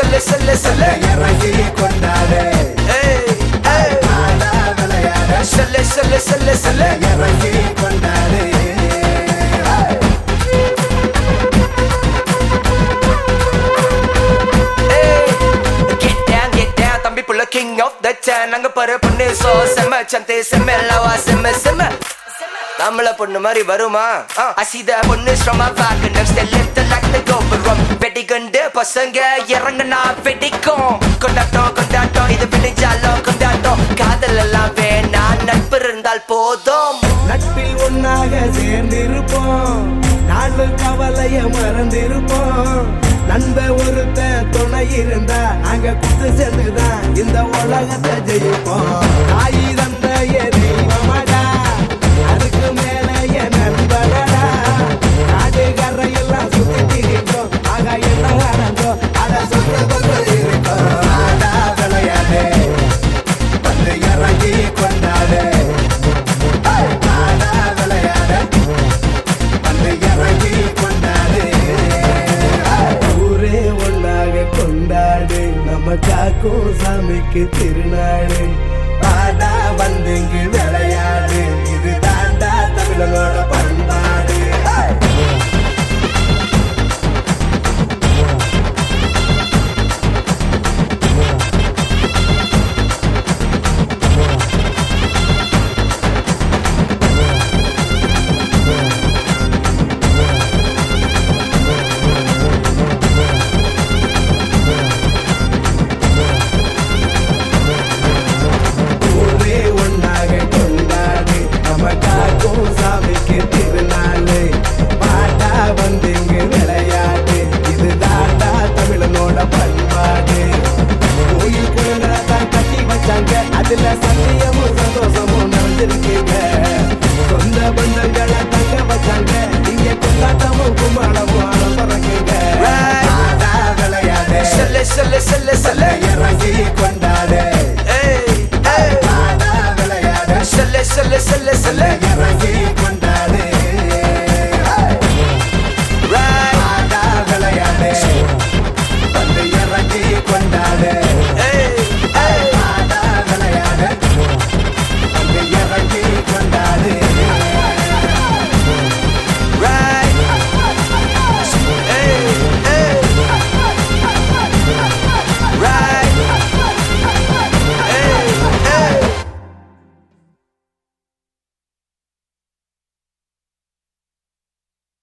சொல்லு சொல்லு சொல்லு இறங்கி கொண்டாடு ஏய், ஏய். ஆடா விளையாட சொல்லு சொல்லு சொல்லு சொல்லு இறங்கி கொண்டாடு ஏய். Get down, get down, தம்பி புள்ள king of the town. அங்க பாரு பொண்ணு so செம்ம, சந்தே செம்ம, லவா செம்ம, செம்ம. நம்மள பொண்ணு மாதிரி வருமா அசித பொண்ணு ஸ்ரமா பாக்கு நெக்ஸ்ட் லெஃப்ட் லைக் தி கோபுரம் வெடிகண்டு பசங்க இறங்குனா வெடிக்கும் கொண்டாட்டம் கொண்டாட்டம் இது விடிஞ்சாலும் கொண்டாட்டம் காதல் எல்லாம் வேணா நட்பு இருந்தால் போதும் நட்பில் ஒன்னாக சேர்ந்திருப்போம் நாளும் கவலைய மறந்திருப்போம் நண்ப ஒருத்த துணை இருந்தா நாங்க குத்து சேர்ந்துதான் இந்த உலகத்தை ஜெயிப்போம் தாய் தந்த என் தெய்வமடா அதுக்கு மேல என் நண்பனடா நாடு கரையெல்லாம் சுத்தி திரிந்தோம் ஆக என்ன நடந்தோம் அதை சுத்த கொண்டு இருக்கோம் ஆடா விளையாடு வந்து இறங்கி கொண்டாடு ஆடா விளையாட வந்து இறங்கி கொண்டாடு ஊரே ஒன்னாக கொண்டாடு நம்ம காக்கும் சாமிக்கு திருநாடு ஆடா வந்து இங்கு விளையாடு இது தாண்டா தமிழனோட பண்பாடு ஊரே ஒன்னாக கொண்டாடு நம்ம காக்கும் சாமிக்கு திருநாளு பாட்டா வந்து இங்கு விளையாடு இது தாண்டா தமிழனோட பண்பாடு கோயில் குழந்தை தான் கட்டி வச்சாங்க அதுல சத்தியமும் சந்தோஷமும் நடந்திருக்குங்க சொந்த பந்தங்களை தங்க வச்சாங்க இங்க கொண்டாட்டமும் கும்மாளமும் ஆட பிறக்குங்க Right. ஆடா விளையாடு சொல்லு சொல்லு சொல்லு சொல்லு